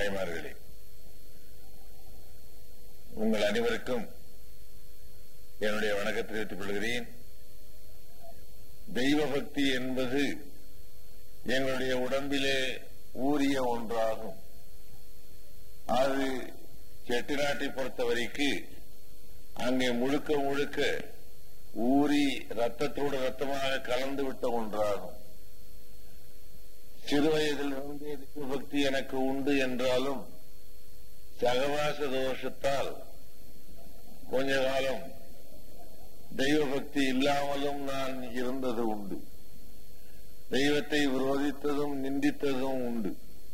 தாய்மார்களே உங்கள் அனைவருக்கும் என்னுடைய வணக்கத்தை தெரிவித்துக் கொள்கிறேன் தெய்வ பக்தி என்பது எங்களுடைய உடம்பிலே ஊறிய ஒன்றாகும் அது செட்டிநாட்டை பொறுத்தவரைக்கு அங்கே முழுக்க முழுக்க ஊறி ரத்தத்தோடு ரத்தமாக கலந்து விட்ட ஒன்றாகும் சிறு வயதிலிருந்தே தெய்வ பக்தி எனக்கு உண்டு என்றாலும் சகவாச தோஷத்தால் கொஞ்ச காலம் தெய்வ பக்தி இல்லாமலும் நான் இருந்தது உண்டு தெய்வத்தை விரோதித்ததும் நிந்தித்ததும் உண்டு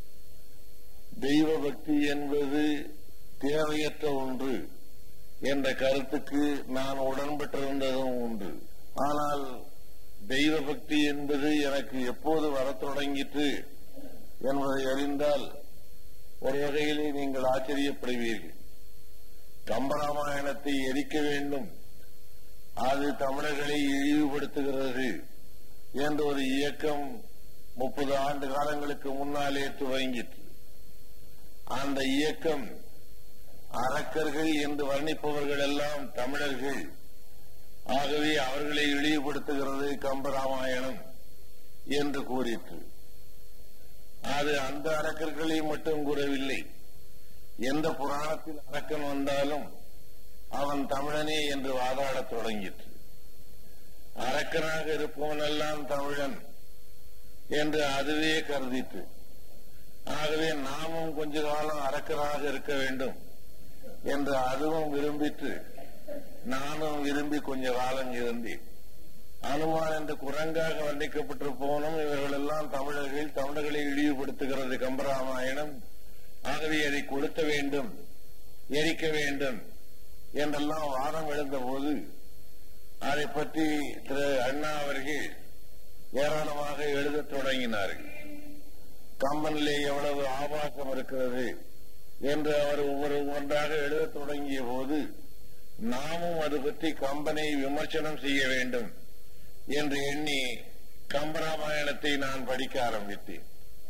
தெய்வ பக்தி என்பது தேவையற்ற ஒன்று என்ற கருத்துக்கு நான் உடன்பட்டிருந்ததும் உண்டு ஆனால் தெய்வ பக்தி என்பது எனக்கு எப்போது வரத் தொடங்கிற்று என்பதை அறிந்தால் ஒரு வகையிலே நீங்கள் ஆச்சரியப்படுவீர்கள் கம்பராமாயணத்தை எரிக்க வேண்டும் அது தமிழர்களை இழிவுபடுத்துகிறது என்ற ஒரு இயக்கம் முப்பது ஆண்டு காலங்களுக்கு முன்னாலே துவங்கிற்று அந்த இயக்கம் அரக்கர்கள் என்று வர்ணிப்பவர்கள் எல்லாம் தமிழர்கள் ஆகவே அவர்களை இழிவுபடுத்துகிறது கம்பராமாயணம் என்று கூறிற்று அது அந்த அரக்கர்களை மட்டும் கூறவில்லை எந்த புராணத்தில் அரக்கன் வந்தாலும் அவன் தமிழனே என்று வாதாடத் தொடங்கிற்று அரக்கனாக இருப்பவனெல்லாம் தமிழன் என்று அதுவே கருதிற்று ஆகவே நாமும் கொஞ்ச காலம் அரக்கராக இருக்க வேண்டும் என்று அதுவும் விரும்பிற்று நானும் விரும்பி கொஞ்ச காலம் இருந்தேன் அனுமான் என்று குரங்காக வர்ணிக்கப்பட்டிருப்பவனும் இவர்கள் எல்லாம் தமிழர்கள் தமிழர்களை இழிவுபடுத்துகிறது கம்பராமாயணம் ஆகவே அதை கொளுத்த வேண்டும் எரிக்க வேண்டும் என்றெல்லாம் வாதம் எழுந்த போது அதை பற்றி திரு அண்ணா அவர்கள் ஏராளமாக எழுதத் தொடங்கினார்கள் கம்பனிலே எவ்வளவு ஆபாசம் இருக்கிறது என்று அவர் ஒவ்வொரு ஒன்றாக எழுதத் தொடங்கிய போது நாமும் அது பற்றி கம்பனை விமர்சனம் செய்ய வேண்டும் என்று எண்ணி கம்பராமாயணத்தை நான் படிக்க ஆரம்பித்தேன்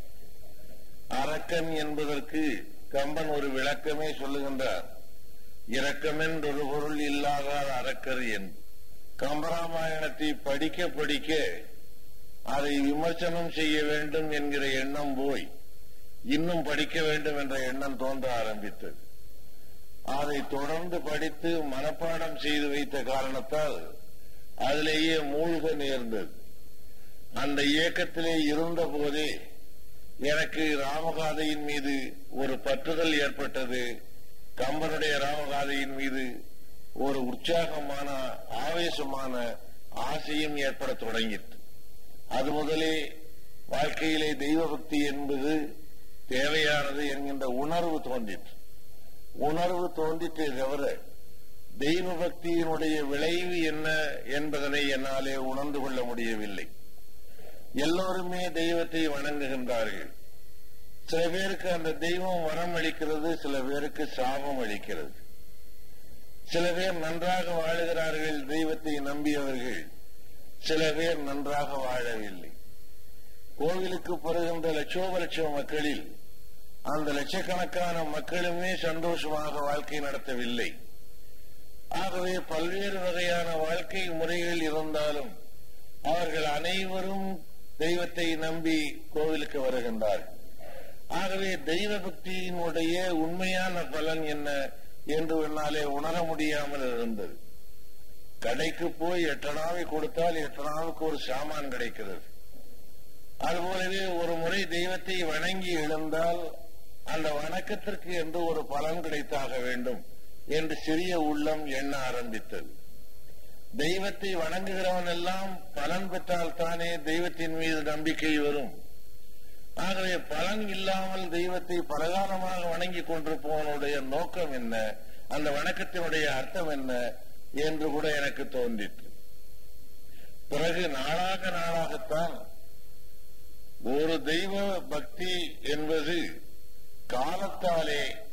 அரக்கன் என்பதற்கு கம்பன் ஒரு விளக்கமே சொல்லுகின்றார் இரக்கமென்றொரு பொருள் இல்லாதார் அரக்கர் என்று கம்பராமாயணத்தை படிக்க படிக்க அதை விமர்சனம் செய்ய வேண்டும் என்கிற எண்ணம் போய் இன்னும் படிக்க வேண்டும் என்ற எண்ணம் தோன்ற ஆரம்பித்தது அதை தொடர்ந்து படித்து மனப்பாடம் செய்து வைத்த காரணத்தால் அதிலேயே மூழ்க நேர்ந்தது அந்த இயக்கத்திலே இருந்த போதே எனக்கு ராமகாதையின் மீது ஒரு பற்றுதல் ஏற்பட்டது கம்பனுடைய ராமகாதையின் மீது ஒரு உற்சாகமான ஆவேசமான ஆசையும் ஏற்பட தொடங்கிற்று அது முதலே வாழ்க்கையிலே தெய்வ பக்தி என்பது தேவையானது என்கின்ற உணர்வு தோன்றிற்று உணர்வு தோன்றிற்றே தவிர தெய்வ பக்தியினுடைய விளைவு என்ன என்பதனை என்னாலே உணர்ந்து கொள்ள முடியவில்லை எல்லோருமே தெய்வத்தை வணங்குகின்றார்கள் சில பேருக்கு அந்த தெய்வம் வரம் அளிக்கிறது சில பேருக்கு சாபம் அளிக்கிறது சில பேர் நன்றாக வாழுகிறார்கள் தெய்வத்தை நம்பியவர்கள் சில பேர் நன்றாக வாழவில்லை கோவிலுக்கு பெறுகின்ற லட்சோப லட்சம் மக்களில் அந்த லட்சக்கணக்கான மக்களுமே சந்தோஷமாக வாழ்க்கை நடத்தவில்லை ஆகவே பல்வேறு வகையான வாழ்க்கை முறைகள் இருந்தாலும் அவர்கள் அனைவரும் தெய்வத்தை நம்பி கோவிலுக்கு வருகின்றார்கள் ஆகவே தெய்வ பக்தியினுடைய உண்மையான பலன் என்ன என்று என்னாலே உணர முடியாமல் இருந்தது கடைக்கு போய் எட்டனாவை கொடுத்தால் எட்டனாவுக்கு ஒரு சாமான் கிடைக்கிறது அதுபோலவே ஒரு முறை தெய்வத்தை வணங்கி எழுந்தால் அந்த வணக்கத்திற்கு என்று ஒரு பலன் கிடைத்தாக வேண்டும் என்று சிறிய உள்ளம் எண்ண ஆரம்பித்தது தெய்வத்தை வணங்குகிறவன் எல்லாம் பலன் பெற்றால் தானே தெய்வத்தின் மீது நம்பிக்கை வரும் ஆகவே பலன் இல்லாமல் தெய்வத்தை பலகாலமாக வணங்கி கொண்டிருப்பவனுடைய நோக்கம் என்ன அந்த வணக்கத்தினுடைய அர்த்தம் என்ன என்று கூட எனக்கு தோன்றிற்று பிறகு நாளாக நாளாகத்தான் ஒரு தெய்வ பக்தி என்பது காலத்தாலே